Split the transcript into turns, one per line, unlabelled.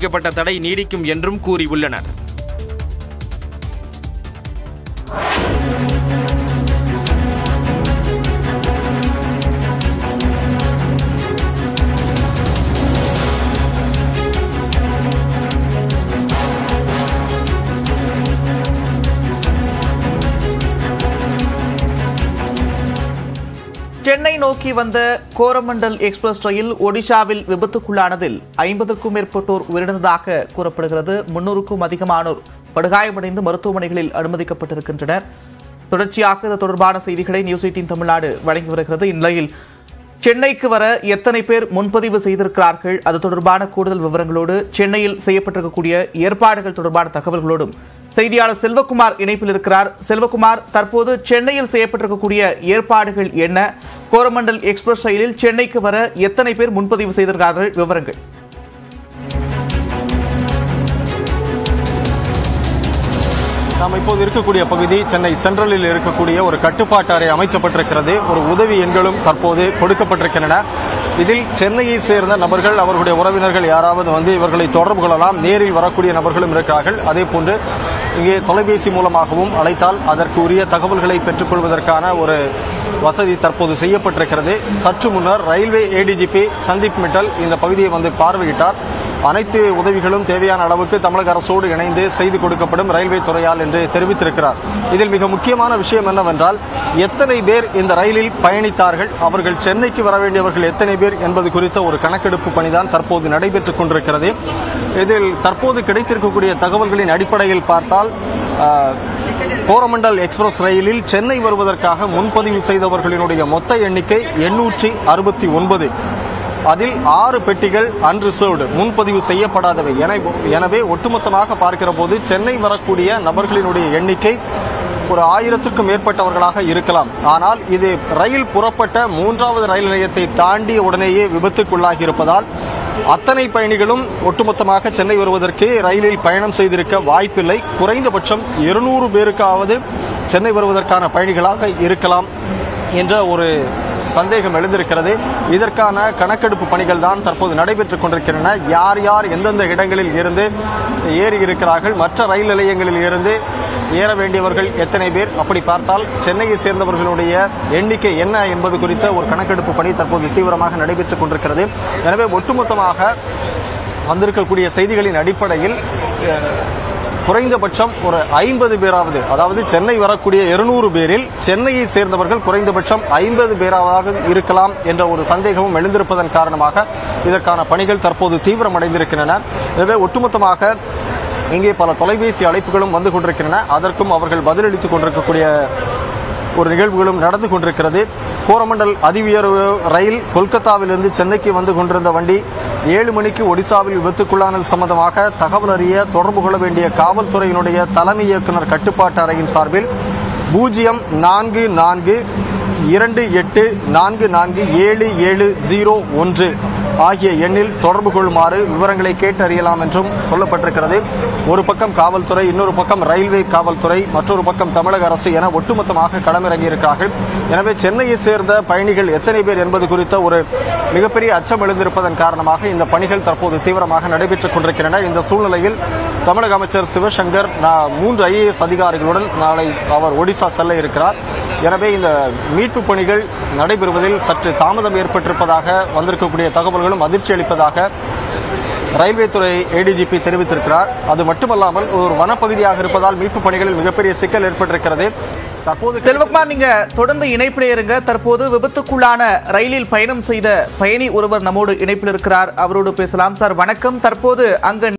விதிக்கப்பட்ட தடை நீடிக்கும் என்றும் கூறியுள்ளனர்
சென்னை நோக்கி வந்த கோரமண்டல் எக்ஸ்பிரஸ் ரயில் ஒடிஷாவில் விபத்துக்குள்ளானதில் ஐம்பதுக்கும் மேற்பட்டோர் உயிரிழந்ததாக கூறப்படுகிறது முன்னூறுக்கும் அதிகமானோர் படுகாயமடைந்து மருத்துவமனைகளில் அனுமதிக்கப்பட்டிருக்கின்றனர் தொடர்ச்சியாக இது தொடர்பான செய்திகளை நியூஸ் எயிட்டின் தமிழ்நாடு வழங்கி வருகிறது இந்நிலையில் சென்னைக்கு வர எத்தனை பேர் முன்பதிவு செய்திருக்கிறார்கள் அது தொடர்பான கூடுதல் விவரங்களோடு சென்னையில் செய்யப்பட்டிருக்கக்கூடிய ஏற்பாடுகள் தொடர்பான தகவல்களோடும் செய்தியாளர் செல்வகுமார் இணைப்பில் இருக்கிறார் செல்வகுமார் தற்போது சென்னையில் செய்யப்பட்டிருக்கக்கூடிய ஏற்பாடுகள் என்ன கோரமண்டல் எக்ஸ்பிரஸ் ரயிலில் சென்னைக்கு வர எத்தனை பேர் முன்பதிவு செய்திருக்கிறார்கள் விவரங்கள்
நாம் இப்போது இருக்கக்கூடிய பகுதி சென்னை சென்ட்ரலில் இருக்கக்கூடிய ஒரு கட்டுப்பாட்டு அறை அமைக்கப்பட்டிருக்கிறது ஒரு உதவி எண்களும் தற்போது கொடுக்கப்பட்டிருக்கின்றன இதில் சென்னையை சேர்ந்த நபர்கள் அவர்களுடைய உறவினர்கள் யாராவது வந்து இவர்களை தொடர்பு கொள்ளலாம் நேரில் வரக்கூடிய நபர்களும் இருக்கிறார்கள் அதே போன்று இங்கே தொலைபேசி மூலமாகவும் அழைத்தால் அதற்கு உரிய தகவல்களை பெற்றுக்கொள்வதற்கான ஒரு வசதி தற்போது செய்யப்பட்டிருக்கிறது சற்று முன்னர் ரயில்வே ஏடிஜிபி சந்தீப் மிட்டல் இந்த பகுதியை வந்து பார்வையிட்டார் அனைத்து உதவிகளும் தேவையான அளவுக்கு தமிழக அரசோடு இணைந்து செய்து கொடுக்கப்படும் ரயில்வே துறையால் என்று தெரிவித்திருக்கிறார் இதில் மிக முக்கியமான விஷயம் என்னவென்றால் எத்தனை பேர் இந்த ரயிலில் பயணித்தார்கள் அவர்கள் சென்னைக்கு வர வேண்டியவர்கள் எத்தனை பேர் என்பது குறித்த ஒரு கணக்கெடுப்பு பணிதான் தற்போது நடைபெற்றுக் கொண்டிருக்கிறது இதில் தற்போது கிடைத்திருக்கக்கூடிய தகவல்களின் அடிப்படையில் பார்த்தால் ஆஹ், கோரமண்டல் எக்ஸ்பிரஸ் ரயிலில் சென்னை வருவதற்காக முன்பதிவு செய்தவர்களினுடைய மொத்த எண்ணிக்கை எண்ணூற்றி அறுபத்தி ஒன்பது அதில் ஆறு பெட்டிகள் அன்ரிசர்வ்டு முன்பதிவு செய்யப்படாதவை என- எனவே ஒட்டுமொத்தமாக பார்க்கிற போது சென்னை வரக்கூடிய நபர்களினுடைய எண்ணிக்கை ஒரு ஆயிரத்துக்கும் மேற்பட்டவர்களாக இருக்கலாம் ஆனால் இது ரயில் புறப்பட்ட மூன்றாவது ரயில் நிலையத்தை தாண்டிய உடனேயே விபத்துக்குள்ளாகி இருப்பதால் அத்தனை பயணிகளும் ஒட்டுமொத்தமாக சென்னை வருவதற்கு ரயிலில் பயணம் செய்திருக்க வாய்ப்பில்லை குறைந்தபட்சம் இருநூறு பேருக்காவது சென்னை வருவதற்கான பயணிகளாக இருக்கலாம் என்ற ஒரு சந்தேகம் எழுந்திருக்கிறது இதற்கான கணக்கெடுப்பு பணிகள் தான் தற்போது நடைபெற்றுக் கொண்டிருக்கின்றன யார் யார் எந்தெந்த இடங்களில் இருந்து ஏறி இருக்கிறார்கள் மற்ற ரயில் நிலையங்களில் இருந்து ஏற வேண்டியவர்கள் எத்தனை பேர் அப்படி பார்த்தால் சென்னையை சேர்ந்தவர்களுடைய எண்ணிக்கை என்ன என்பது குறித்த ஒரு கணக்கெடுப்பு பணி தற்போது தீவிரமாக நடைபெற்றுக் கொண்டிருக்கிறது எனவே ஒட்டுமொத்தமாக வந்திருக்கக்கூடிய செய்திகளின் அடிப்படையில் அஹ், குறைந்தபட்சம் ஒரு ஐம்பது பேராவது அதாவது சென்னை வரக்கூடிய இருநூறு பேரில் சென்னையை சேர்ந்தவர்கள் குறைந்தபட்சம் ஐம்பது பேராவது இருக்கலாம் என்ற ஒரு சந்தேகமும் எழுந்திருப்பதன் காரணமாக இதற்கான பணிகள் தற்போது தீவிரமடைந்திருக்கின்றன எனவே ஒட்டுமொத்தமாக இங்கே பல தொலைபேசி அழைப்புகளும் வந்து கொண்டிருக்கின்றன அதற்கும் அவர்கள் பதிலளித்துக் கொண்டிருக்கக்கூடிய ஒரு நிகழ்வுகளும் நடந்து கொண்டிருக்கிறது கோரமண்டல் அதிஉயர்வு ரயில் கொல்கத்தாவிலிருந்து சென்னைக்கு வந்து கொண்டிருந்த வண்டி ஏழு மணிக்கு ஒடிசாவில் விபத்துக்குள்ளானது சம்பந்தமாக தகவல் அறிய தொடர்பு கொள்ள வேண்டிய காவல்துறையினுடைய தலைமை இயக்குனர் கட்டுப்பாட்டு அறையின் சார்பில் பூஜ்ஜியம் நான்கு நான்கு இரண்டு எட்டு நான்கு நான்கு ஏழு ஏழு ஜீரோ ஒன்று ஆகிய எண்ணில் தொடர்பு கொள்ளுமாறு விவரங்களை கேட்டறியலாம் என்றும் சொல்லப்பட்டிருக்கிறது ஒரு பக்கம் காவல்துறை இன்னொரு பக்கம் ரயில்வே காவல்துறை மற்றொரு பக்கம் தமிழக அரசு என ஒட்டுமொத்தமாக களமிறங்கி இருக்கிறார்கள் எனவே சென்னையை சேர்ந்த பயணிகள் எத்தனை பேர் என்பது குறித்த ஒரு மிகப்பெரிய அச்சம் எழுந்திருப்பதன் காரணமாக இந்த பணிகள் தற்போது தீவிரமாக நடைபெற்றுக் கொண்டிருக்கின்றன இந்த சூழ்நிலையில் தமிழக அமைச்சர் சிவசங்கர் நா- மூன்று ஐஏஎஸ் அதிகாரிகளுடன் நாளை அவர் ஒடிசா செல்ல இருக்கிறார் எனவே இந்த மீட்பு பணிகள் நடைபெறுவதில் சற்று தாமதம் ஏற்பட்டிருப்பதாக வந்திருக்கக்கூடிய தகவல்களும் அதிர்ச்சி அளிப்பதாக ரயில்வே துறை ஏடிஜிபி தெரிவித்திருக்கிறார் அது மட்டுமல்லாமல் ஒரு வனப்பகுதியாக இருப்பதால் மீட்பு பணிகளில் மிகப்பெரிய சிக்கல் ஏற்பட்டிருக்கிறது தற்போது
செல்வகுமார் நீங்க தொடர்ந்து இணைப்பில் இருங்க தற்போது விபத்துக்குள்ளான ரயிலில் பயணம் செய்த பயணி ஒருவர் நம்மோடு இணைப்பில் இருக்கிறார் அவரோடு பேசலாம் சார் வணக்கம் தற்போது அங்க